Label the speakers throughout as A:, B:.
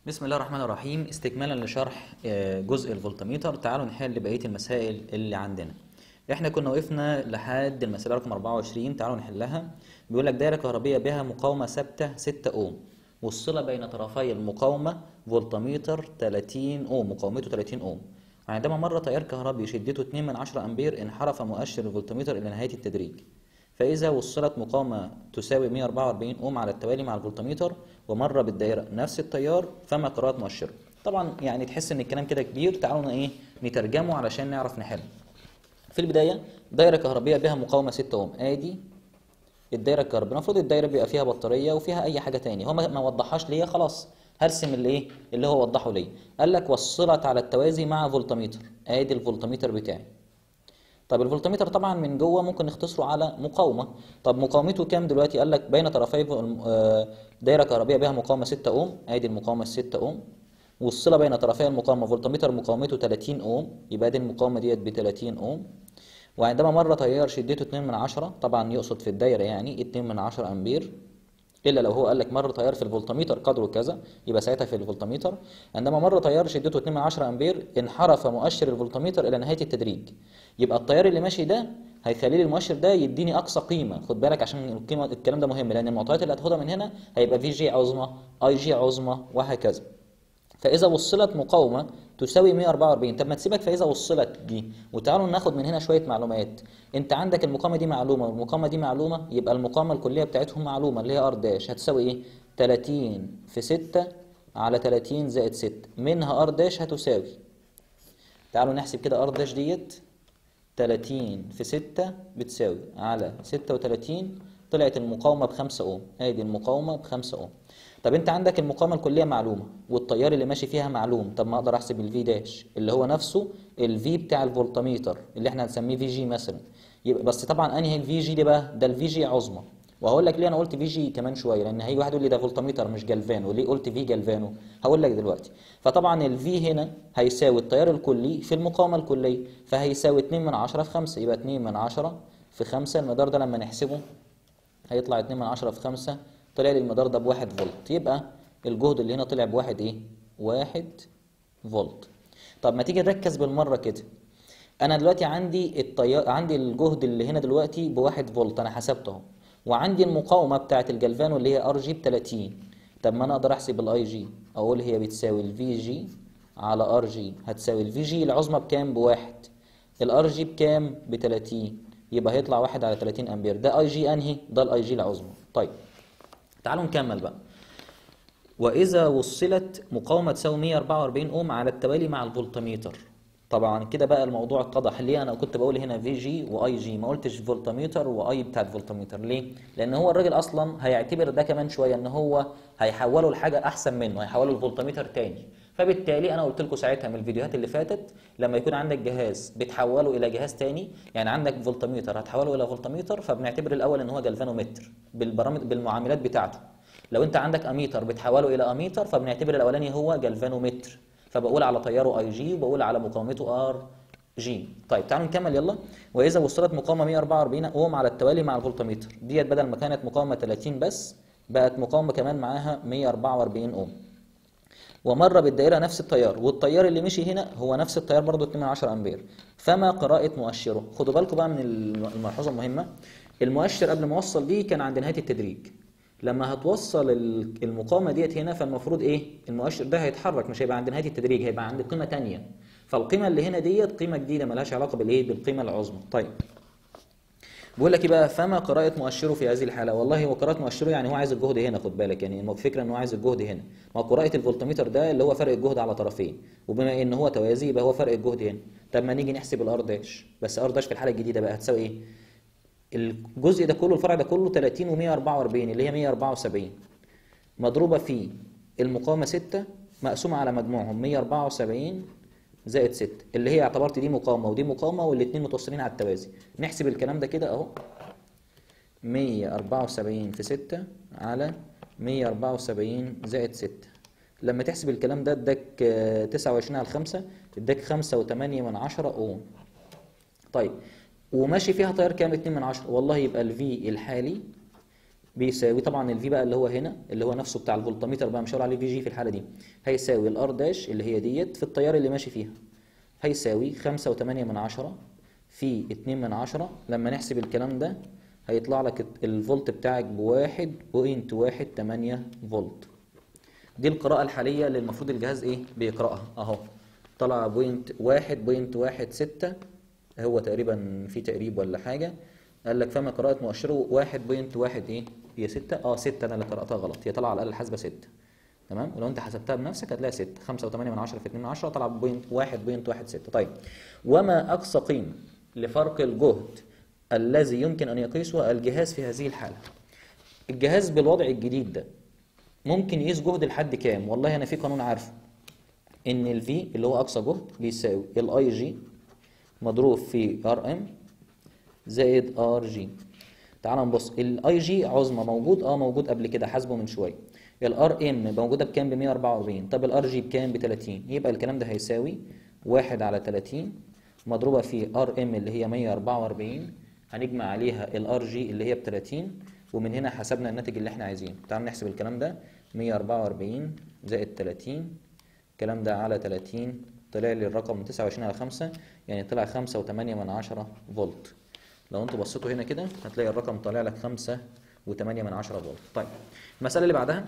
A: بسم الله الرحمن الرحيم استكمالا لشرح آه، جزء الفولتميتر تعالوا نحل بقية المسائل اللي عندنا احنا كنا وقفنا لحد المسألة رقم 24 تعالوا نحلها بيقول لك دايرة كهربية بها مقاومة ثابتة 6 اوم والصلة بين طرفي المقاومة فولتميتر 30 اوم مقاومته 30 اوم وعندما مر تيار كهربي شدته 2 من 10 امبير انحرف مؤشر الفولتميتر الى نهاية التدريج فإذا وصلت مقاومة تساوي 144 أوم على التوالي مع الفولتميتر ومر بالدائرة نفس التيار فما قراءة مؤشره طبعا يعني تحس ان الكلام كده كبير تعالوا ايه نترجمه علشان نعرف نحل في البداية دايرة كهربية بها مقاومة 6 أوم ادي الدايرة الكهربية المفروض الدايرة بيبقى فيها بطارية وفيها أي حاجة تاني هو ما ما وضحهاش ليا خلاص هرسم اللي ايه اللي هو وضحه ليا قال لك وصلت على التوازي مع فولتميتر ادي الفولتميتر بتاعي طب الفولتميتر طبعا من جوه ممكن نختصره على مقاومه طب مقاومته كام دلوقتي قال لك بين طرفي فول- آه، دايره كهربيه بها مقاومه 6 اوم ادي المقاومه 6 اوم والصله بين طرفي المقاومه فولتميتر مقاومته 30 اوم يبقى دي المقاومه ديت ب 30 اوم وعندما مر تيار شدته 2 من 10 طبعا يقصد في الدايره يعني 2 من 10 امبير الا لو هو قال لك مر تيار في الفولتميتر قدره كذا يبقى ساعتها في الفولتميتر عندما مر تيار شدته 2 من 10 امبير انحرف مؤشر الفولتميتر الى نهايه التدريج يبقى التيار اللي ماشي ده هيخلي لي المؤشر ده يديني اقصى قيمه خد بالك عشان القيمه الكلام ده مهم لان المعطيات اللي هتاخدها من هنا هيبقى في جي عظمى اي جي عظمى وهكذا فاذا وصلت مقاومه تساوي 144 طب ما تسيبك فاذا وصلت دي وتعالوا ناخد من هنا شويه معلومات انت عندك المقاومه دي معلومه والمقاومه دي معلومه يبقى المقاومه الكليه بتاعتهم معلومه اللي هي ار داش هتساوي ايه 30 في 6 على 30 زائد 6 منها ار داش هتساوي تعالوا نحسب كده ار داش ديت 30 في 6 بتساوي على 36 طلعت المقاومة بخمسة أوم ادي المقاومة بخمسة أوم طب انت عندك المقاومة الكلية معلومة والتيار اللي ماشي فيها معلوم طب ما اقدر احسب الفي داش اللي هو نفسه الفي بتاع الفولتميتر اللي احنا هنسميه في جي مثلا يبقى بس طبعا انهي الفي جي دي بقى ده الفي جي عظمى وهقول لك ليه انا قلت في جي كمان شويه لان هيجي واحد يقول لي ده فولتميتر مش جالفانو ليه قلت في جالفانو هقول لك دلوقتي فطبعا الفي هنا هيساوي التيار الكلي في المقاومه الكليه فهيساوي 2 من 10 في 5 يبقى 2 من 10 في 5 المقدار ده لما نحسبه هيطلع 2 من 10 في 5 طلع لي المقدار ده بواحد فولت يبقى الجهد اللي هنا طلع بواحد ايه؟ واحد فولت طب ما تيجي نركز بالمره كده انا دلوقتي عندي التيار عندي الجهد اللي هنا دلوقتي بواحد فولت انا حسبته اهو وعندي المقاومه بتاعه الجلفانو اللي هي ار جي ب 30 طب ما انا اقدر احسب الاي جي اقول هي بتساوي الفي جي على ار جي هتساوي الفي جي العظمى بكام بواحد الار جي بكام ب 30 يبقى هيطلع واحد على 30 امبير ده اي جي انهي ده الاي جي العظمى طيب تعالوا نكمل بقى وإذا وصلت مقاومة تساوي 144 أوم على التوالي مع الفولتميتر طبعا كده بقى الموضوع اتضح ليه انا كنت بقول هنا في جي واي جي ما قلتش فولتميتر واي بتاع الفولتميتر ليه لان هو الراجل اصلا هيعتبر ده كمان شويه ان هو هيحوله لحاجه احسن منه هيحوله لفولتميتر تاني فبالتالي انا قلت لكم ساعتها من الفيديوهات اللي فاتت لما يكون عندك جهاز بتحوله الى جهاز تاني يعني عندك فولتميتر هتحوله الى فولتميتر فبنعتبر الاول ان هو جلفانومتر بالبرامج بالمعاملات بتاعته لو انت عندك اميتر بتحوله الى اميتر فبنعتبر الاولاني هو جلفانومتر فبقول على تياره اي جي وبقول على مقاومته ار جي طيب تعالوا نكمل يلا واذا وصلت مقاومه 144 اوم على التوالي مع الفولتميتر ديت بدل ما كانت مقاومه 30 بس بقت مقاومه كمان معاها 144 اوم ومر بالدائره نفس التيار والتيار اللي مشي هنا هو نفس التيار برضه 2 من 10 امبير فما قراءه مؤشره خدوا بالكم بقى من الملحوظه المهمه المؤشر قبل ما اوصل دي كان عند نهايه التدريج لما هتوصل ال- المقاومه ديت هنا فالمفروض ايه المؤشر ده هيتحرك مش هيبقى عند نهايه التدريج هيبقى عند قيمه تانية فالقيمه اللي هنا ديت قيمه جديده ملهاش علاقه بالايه بالقيمه العظمى طيب بيقول لك ايه بقى فما قراءة مؤشره في هذه الحالة والله هو قراءة مؤشره يعني هو عايز الجهد هنا خد بالك يعني الفكرة ان هو عايز الجهد هنا ما هو قراءة الفولتميتر ده اللي هو فرق الجهد على طرفين وبما ان هو توازي يبقى هو فرق الجهد هنا طب ما نيجي نحسب الار داش بس ار داش في الحالة الجديدة بقى هتساوي ايه الجزء ده كله الفرع ده كله 30 و144 اللي هي 174 مضروبة في المقاومة 6 مقسومة على مجموعهم 174 زائد 6 اللي هي اعتبرت دي مقاومة ودي مقاومة والاتنين متوصلين على التوازي نحسب الكلام ده كده اهو 174 في 6 على 174 زائد 6 لما تحسب الكلام ده اداك آه، 29 على 5 اداك 5 و8 من 10 اوم طيب وماشي فيها تيار كام 2 من 10 والله يبقى الفي الحالي بيساوي طبعا الفي بقى اللي هو هنا اللي هو نفسه بتاع الفولتميتر بقى مش هقول عليه في جي في الحاله دي هيساوي الار داش اللي هي ديت في التيار اللي ماشي فيها هيساوي خمسة وتمانية من عشرة في اتنين من عشرة لما نحسب الكلام ده هيطلع لك الفولت بتاعك بواحد بوينت واحد تمانية فولت دي القراءة الحالية اللي المفروض الجهاز ايه بيقرأها اهو طلع بوينت واحد بوينت واحد ستة هو تقريبا في تقريب ولا حاجة قال لك فما قراءة مؤشره واحد بوينت واحد ايه هي ستة اه ستة انا اللي قرأتها غلط هي طالعة على الآلة الحاسبة ستة تمام ولو انت حسبتها بنفسك هتلاقي 6 5 و8 من 10 في 2 من 10 طلع بوينت 1.16 طيب وما اقصى قيمه لفرق الجهد الذي يمكن ان يقيسه الجهاز في هذه الحاله الجهاز بالوضع الجديد ده ممكن يقيس جهد لحد كام والله انا في قانون عارفه ان الفي اللي هو اقصى جهد بيساوي الاي جي مضروب في ار ام زائد ار جي تعال نبص الاي جي عظمى موجود اه موجود قبل كده حاسبه من شويه الار ام موجوده بكام ب 144 طب الار جي بكام ب 30 يبقى الكلام ده هيساوي 1 على 30 مضروبه في ار ام اللي هي 144 هنجمع عليها الار جي اللي هي ب 30 ومن هنا حسبنا الناتج اللي احنا عايزينه تعال نحسب الكلام ده 144 زائد 30 الكلام ده على 30 طلع لي الرقم 29 على 5 يعني طلع 5 و8 من 10 فولت لو انتوا بصيتوا هنا كده هتلاقي الرقم طالع لك 5 و8 من 10 فولت طيب المسألة اللي بعدها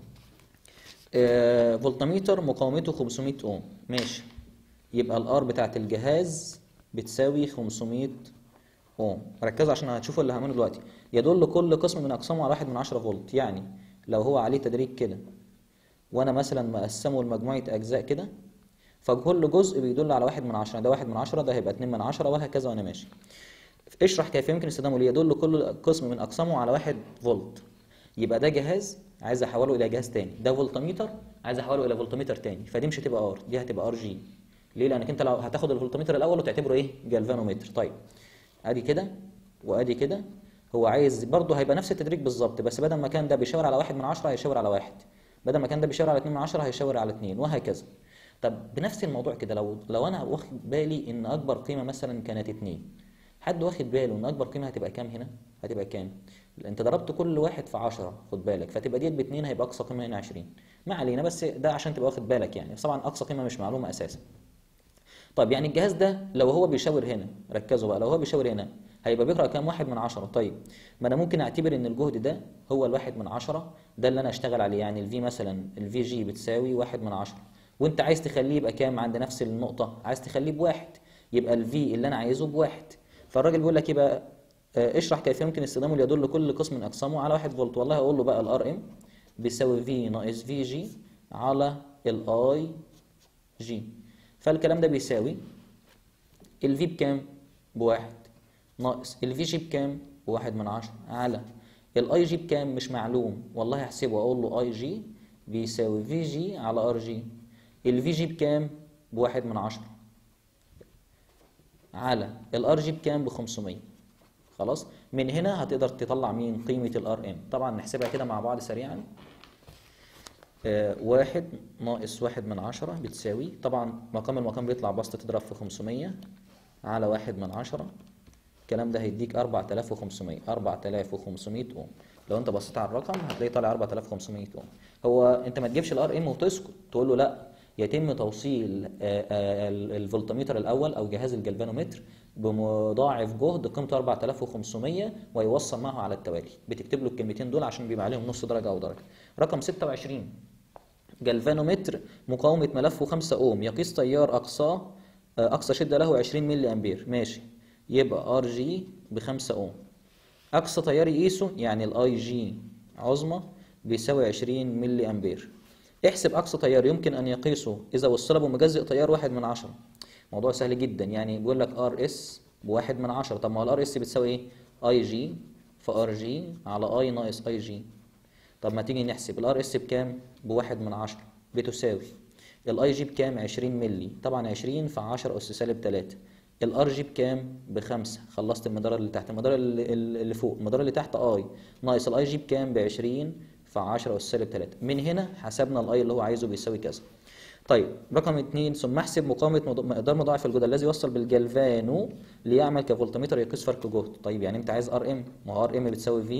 A: آه فولتميتر مقاومته 500 اوم ماشي يبقى الار بتاعت الجهاز بتساوي 500 اوم ركزوا عشان هتشوفوا اللي هعمله دلوقتي يدل كل قسم من اقسامه على 1 من 10 فولت يعني لو هو عليه تدريج كده وانا مثلا مقسمه لمجموعه اجزاء كده فكل جزء بيدل على 1 من 10 ده 1 من 10 ده هيبقى 2 من 10 وهكذا وانا ماشي اشرح كيف يمكن استخدامه ليدل كل قسم من اقسامه على 1 فولت يبقى ده جهاز عايز احوله الى جهاز تاني ده فولتميتر عايز احوله الى فولتميتر تاني فدي مش هتبقى ار دي هتبقى ار جي ليه لانك انت لو هتاخد الفولتميتر الاول وتعتبره ايه جالفانومتر طيب ادي كده وادي كده هو عايز برضه هيبقى نفس التدريج بالظبط بس بدل ما كان ده بيشاور على واحد من عشرة هيشاور على واحد بدل ما كان ده بيشاور على اتنين من عشرة هيشاور على اتنين وهكذا طب بنفس الموضوع كده لو لو انا واخد بالي ان اكبر قيمه مثلا كانت اتنين حد واخد باله ان اكبر قيمه هتبقى كام هنا هتبقى كام انت ضربت كل واحد في 10 خد بالك فتبقى ديت باتنين هيبقى اقصى قيمه هنا 20 ما علينا بس ده عشان تبقى واخد بالك يعني طبعا اقصى قيمه مش معلومه اساسا طيب يعني الجهاز ده لو هو بيشاور هنا ركزوا بقى لو هو بيشاور هنا هيبقى بيقرا كام واحد من عشرة طيب ما انا ممكن اعتبر ان الجهد ده هو الواحد من عشرة ده اللي انا اشتغل عليه يعني الفي مثلا الفي جي بتساوي واحد من عشرة وانت عايز تخليه يبقى كام عند نفس النقطه عايز تخليه بواحد يبقى الفي اللي انا عايزه بواحد فالراجل بيقول لك يبقى اشرح كيف يمكن استخدامه ليدل كل قسم من اقسامه على 1 فولت والله هقول له بقى الار ام بيساوي في ناقص في جي على الاي جي فالكلام ده بيساوي الفي بكام بواحد ناقص الفي جي بكام بواحد من عشرة على الاي جي بكام مش معلوم والله هحسبه اقول له اي جي بيساوي في جي على ار جي الفي جي بكام بواحد من عشرة على الار جي بكام ب 500 خلاص من هنا هتقدر تطلع مين قيمة الار ام طبعا نحسبها كده مع بعض سريعا آه واحد ناقص واحد من عشرة بتساوي طبعا مقام المقام بيطلع بسط تضرب في 500 على واحد من عشرة الكلام ده هيديك 4500 4500 اوم لو انت بصيت على الرقم هتلاقي طالع 4500 اوم هو انت ما تجيبش الار ام وتسكت تقول له لا يتم توصيل الفولتميتر الاول او جهاز الجلفانومتر بمضاعف جهد قيمته 4500 ويوصل معه على التوالي بتكتب له الكلمتين دول عشان بيبقى عليهم نص درجه او درجه رقم 26 جلفانومتر مقاومه ملفه 5 اوم يقيس تيار اقصاه اقصى شده له 20 ملي امبير ماشي يبقى ار جي ب 5 اوم اقصى تيار يقيسه يعني الاي جي عظمى بيساوي 20 ملي امبير احسب اقصى تيار يمكن ان يقيسه اذا وصل بمجزئ تيار واحد من عشرة موضوع سهل جدا يعني بيقول لك ار اس بواحد من عشرة طب ما هو الار اس بتساوي ايه اي جي في ار جي على اي ناقص اي جي طب ما تيجي نحسب الار اس بكام بواحد من عشرة بتساوي الاي جي بكام 20 ملي طبعا 20 في 10 اس سالب 3 الار جي بكام بخمسة خلصت المدار اللي تحت المدار اللي, اللي فوق المدار اللي تحت اي ناقص الاي جي بكام ب 20 في 10 اس سالب 3 من هنا حسبنا الاي اللي هو عايزه بيساوي كذا طيب رقم اثنين ثم احسب مقاومة مقدار مضاعف الجهد الذي يوصل بالجلفانو ليعمل كفولتمتر يقيس فرق جهد طيب يعني انت عايز ار ام ما هو ار ام بتساوي في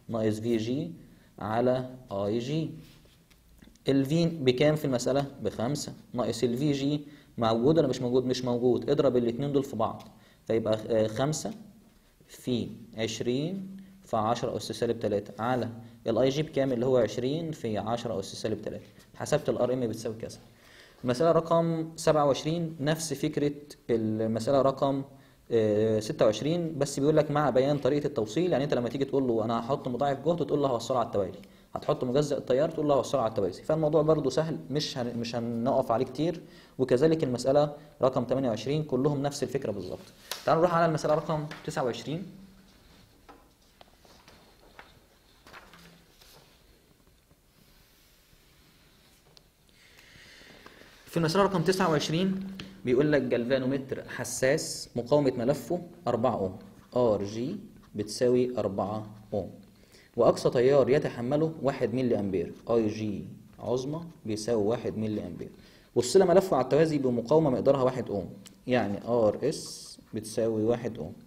A: ناقص في جي على اي جي الفي بكام في المسألة؟ بخمسة ناقص الفي جي موجود ولا مش موجود؟ مش موجود اضرب الاتنين دول في بعض فيبقى آه، خمسة في عشرين في عشرة أس سالب تلاتة على الاي جي بكام اللي هو عشرين في عشرة أس سالب تلاتة حسبت الار ام بتساوي كذا المسألة رقم سبعة وعشرين نفس فكرة المسألة رقم آه، ستة وعشرين بس بيقول لك مع بيان طريقة التوصيل يعني انت لما تيجي تقول له انا هحط مضاعف جهد تقول له هوصله على التوالي هتحط مجزء التيار تقول له هوصله على التوازي فالموضوع برضو سهل مش هن... مش هنقف عليه كتير وكذلك المسألة رقم 28 كلهم نفس الفكرة بالظبط تعالوا نروح على المسألة رقم 29 في المسألة رقم 29 بيقول لك جلفانومتر حساس مقاومة ملفه 4 أوم ار جي بتساوي 4 أوم وأقصى تيار يتحمله 1 ملي أمبير اي جي عظمى بيساوي 1 ملي أمبير وصل ملفه على التوازي بمقاومة مقدارها 1 أوم يعني ار اس بتساوي 1 أوم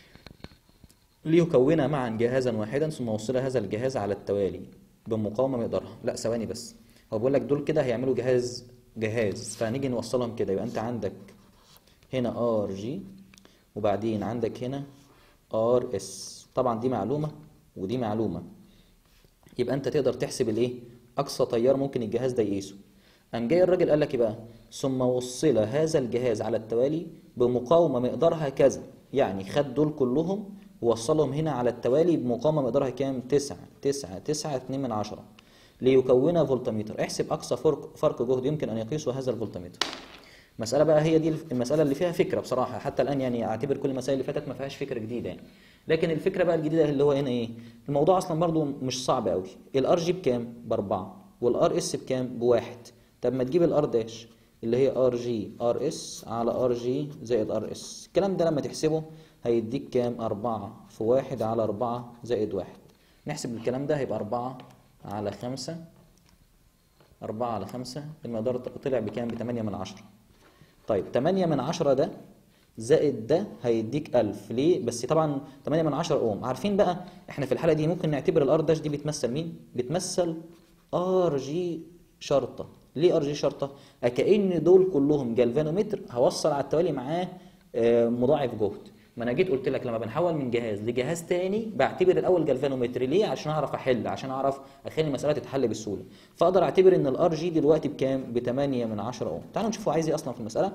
A: ليكون معا جهازا واحدا ثم وصل هذا الجهاز على التوالي بمقاومة مقدارها لا ثواني بس هو بيقول لك دول كده هيعملوا جهاز جهاز فهنيجي نوصلهم كده يبقى انت عندك هنا ار جي وبعدين عندك هنا ار اس طبعا دي معلومة ودي معلومة يبقى انت تقدر تحسب الايه اقصى تيار ممكن الجهاز ده يقيسه قام جاي الراجل قال لك ايه بقى ثم وصل هذا الجهاز على التوالي بمقاومة مقدارها كذا يعني خد دول كلهم ووصلهم هنا على التوالي بمقاومة مقدارها كام تسعة تسعة تسعة اتنين من عشرة ليكون فولتميتر احسب اقصى فرق فرق جهد يمكن ان يقيسه هذا الفولتميتر مسألة بقى هي دي المسألة اللي فيها فكرة بصراحة حتى الآن يعني أعتبر كل المسائل اللي فاتت ما فيهاش فكرة جديدة يعني لكن الفكرة بقى الجديدة اللي هو هنا إيه الموضوع أصلا برضو مش صعب قوي الار جي بكام بأربعة والار اس بكام بواحد طب ما تجيب الار داش اللي هي ار جي ار اس على ار جي زائد ار اس الكلام ده لما تحسبه هيديك كام أربعة في واحد على أربعة زائد واحد نحسب الكلام ده هيبقى أربعة على خمسة أربعة على خمسة المقدار طلع بكام بتمانية من عشرة طيب 8 من 10 ده زائد ده هيديك 1000 ليه بس طبعا 8 من 10 اوم عارفين بقى احنا في الحاله دي ممكن نعتبر الار داش دي بتمثل مين بتمثل ار جي شرطه ليه ار جي شرطه كأن دول كلهم جالفانومتر هوصل على التوالي معاه آه، مضاعف جهد ما انا جيت قلت لك لما بنحول من جهاز لجهاز تاني بعتبر الاول جالفانومتر ليه عشان اعرف احل عشان اعرف اخلي المساله تتحل بسهوله فاقدر اعتبر ان الار جي دلوقتي بكام ب 8 من 10 اوم تعالوا نشوف هو عايز ايه اصلا في المساله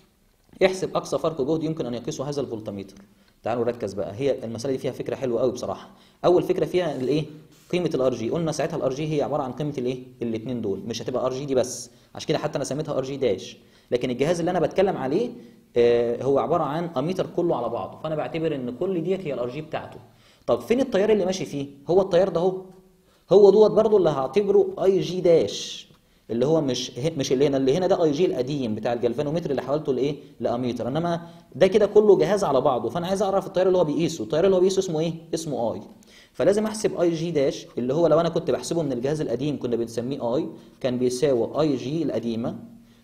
A: احسب اقصى فرق جهد يمكن ان يقيسه هذا الفولتميتر تعالوا نركز بقى هي المساله دي فيها فكره حلوه قوي بصراحه اول فكره فيها الايه قيمه الار جي قلنا ساعتها الار جي هي عباره عن قيمه الايه الاثنين دول مش هتبقى ار جي دي بس عشان كده حتى انا سميتها ار جي داش لكن الجهاز اللي انا بتكلم عليه آه، هو عباره عن اميتر كله على بعضه فانا بعتبر ان كل ديت هي الار جي بتاعته طب فين التيار اللي ماشي فيه هو التيار ده اهو هو دوت برضه اللي هعتبره اي جي داش اللي هو مش مش اللي هنا اللي هنا ده اي جي القديم بتاع الجلفانومتر اللي حولته لايه لاميتر انما ده كده كله جهاز على بعضه فانا عايز اعرف التيار اللي هو بيقيسه التيار اللي هو بيقيسه اسمه ايه اسمه اي فلازم احسب اي جي داش اللي هو لو انا كنت بحسبه من الجهاز القديم كنا بنسميه اي كان بيساوي اي جي القديمه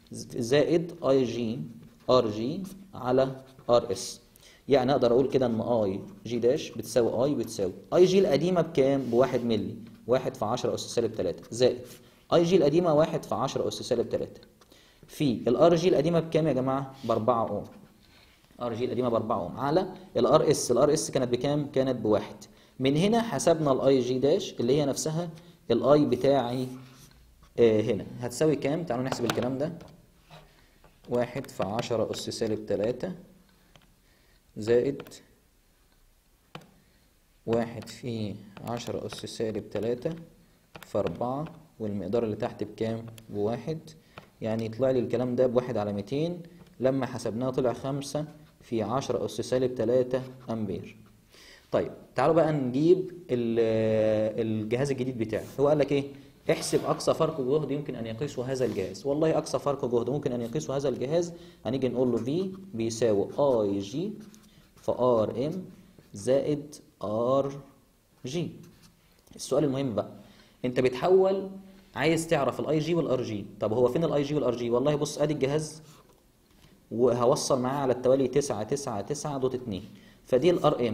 A: زائد اي جي ار جي على ار اس يعني اقدر اقول كده ان اي جي داش بتساوي اي بتساوي اي جي القديمه بكام بواحد ملي واحد في 10 اس سالب 3 زائد اي جي القديمه واحد في 10 اس سالب 3 في الار جي القديمه بكام يا جماعه ب 4 اوم ار جي القديمه ب 4 اوم على الار اس الار اس كانت بكام كانت بواحد من هنا حسبنا الاي جي داش اللي هي نفسها الاي بتاعي آه هنا هتساوي كام تعالوا نحسب الكلام ده واحد في عشرة أس سالب تلاتة زائد واحد في عشرة أس سالب تلاتة في أربعة والمقدار اللي تحت بكام؟ بواحد يعني يطلع لي الكلام ده بواحد على ميتين لما حسبناه طلع خمسة في عشرة أس سالب تلاتة أمبير طيب تعالوا بقى نجيب ال- الجهاز الجديد بتاعي هو قال لك ايه احسب اقصى فرق جهد يمكن ان يقيسه هذا الجهاز والله اقصى فرق جهد ممكن ان يقيسه هذا الجهاز هنيجي نقول له في بيساوي اي جي في ار ام زائد ار جي السؤال المهم بقى انت بتحول عايز تعرف الاي جي والار جي طب هو فين الاي جي والار جي والله بص ادي الجهاز وهوصل معاه على التوالي 9 9 9 دوت 2 فدي الار ام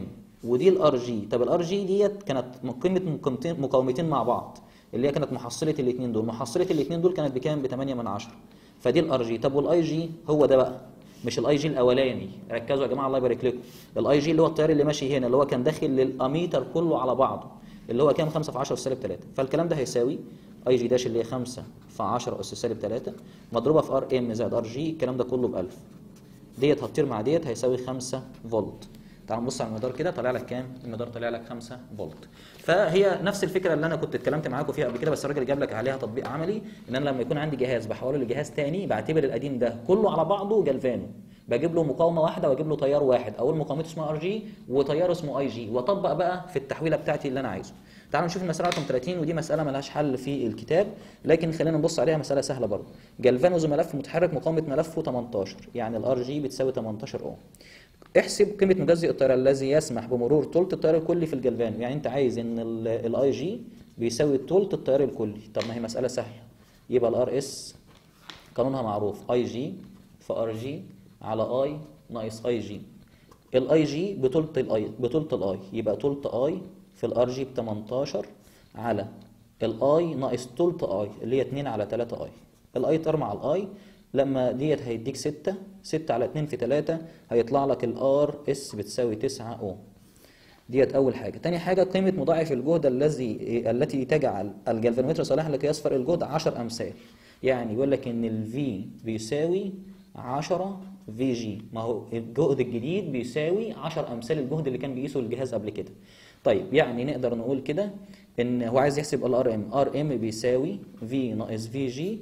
A: ودي الار جي طب الار جي ديت كانت قيمه مقاومتين مقاومتين مع بعض اللي هي كانت محصله الاثنين دول محصله الاثنين دول كانت بكام ب 8 من 10 فدي الار جي طب والاي جي هو ده بقى مش الاي جي الاولاني ركزوا يا جماعه الله يبارك لكم الاي جي اللي هو التيار اللي ماشي هنا اللي هو كان داخل للاميتر كله على بعضه اللي هو كام 5 في 10 سالب 3 فالكلام ده هيساوي اي جي داش اللي هي 5 في 10 اس سالب 3 مضروبه في ار ام زائد ار جي الكلام ده كله ب 1000 ديت هتطير مع ديت هيساوي 5 فولت تعال نبص على المدار كده طالع لك كام المدار طالع لك 5 فولت فهي نفس الفكره اللي انا كنت اتكلمت معاكم فيها قبل كده بس الراجل جاب لك عليها تطبيق عملي ان انا لما يكون عندي جهاز بحوله لجهاز تاني بعتبر القديم ده كله على بعضه جلفانو بجيب له مقاومه واحده واجيب له تيار واحد اول مقاومته اسمها ار جي وتيار اسمه اي جي واطبق بقى في التحويله بتاعتي اللي انا عايزه تعالوا نشوف المساله رقم 30 ودي مساله ملهاش حل في الكتاب لكن خلينا نبص عليها مساله سهله برضه جلفانوز ملف متحرك مقاومه ملفه 18 يعني الار جي بتساوي 18 اوم احسب قيمه مجزئ التيار الذي يسمح بمرور ثلث التيار الكلي في الجلفانو يعني انت عايز ان الاي جي بيساوي ثلث التيار الكلي طب ما هي مساله سهله يبقى الار اس قانونها معروف اي جي في ار جي على اي ناقص اي جي الاي جي بتلت الاي بتلت الاي يبقى تلت اي في الار جي ب 18 على الاي ناقص تلت اي اللي هي 2 على 3 اي الاي طار مع الاي لما ديت هيديك 6 6 على 2 في 3 هيطلع لك الار اس بتساوي 9 اوم ديت اول حاجه تاني حاجه قيمه مضاعف الجهد الذي التي تجعل الجلفانومتر صالحا لقياس فرق الجهد 10 امثال يعني يقول لك ان الفي بيساوي 10 في جي ما هو الجهد الجديد بيساوي 10 امثال الجهد اللي كان بيقيسه الجهاز قبل كده طيب يعني نقدر نقول كده ان هو عايز يحسب الار ام ار ام بيساوي في ناقص في جي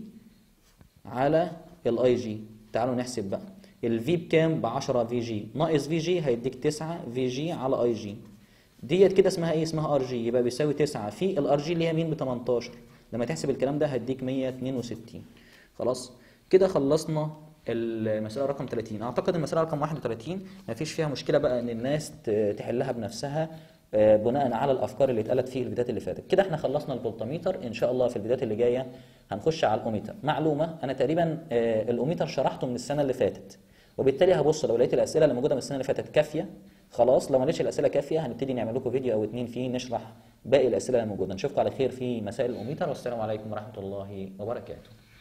A: على الاي جي تعالوا نحسب بقى الفي بكام ب 10 في جي ناقص في جي هيديك 9 في جي على اي جي ديت كده اسمها ايه اسمها ار جي يبقى بيساوي 9 في الار جي اللي هي مين ب 18 لما تحسب الكلام ده هيديك 162 خلاص كده خلصنا المسألة رقم 30 أعتقد المسألة رقم 31 ما فيش فيها مشكلة بقى إن الناس تحلها بنفسها بناء على الأفكار اللي اتقالت في الفيديوهات اللي فاتت كده احنا خلصنا الفولتميتر إن شاء الله في الفيديوهات اللي جاية هنخش على الأوميتر معلومة أنا تقريبا الأوميتر شرحته من السنة اللي فاتت وبالتالي هبص لو لقيت الأسئلة اللي موجودة من السنة اللي فاتت كافية خلاص لو ما لقيتش الأسئلة كافية هنبتدي نعمل لكم فيديو أو اتنين فيه نشرح باقي الأسئلة اللي موجودة نشوفكم على خير في مسائل الأوميتر والسلام عليكم ورحمة الله وبركاته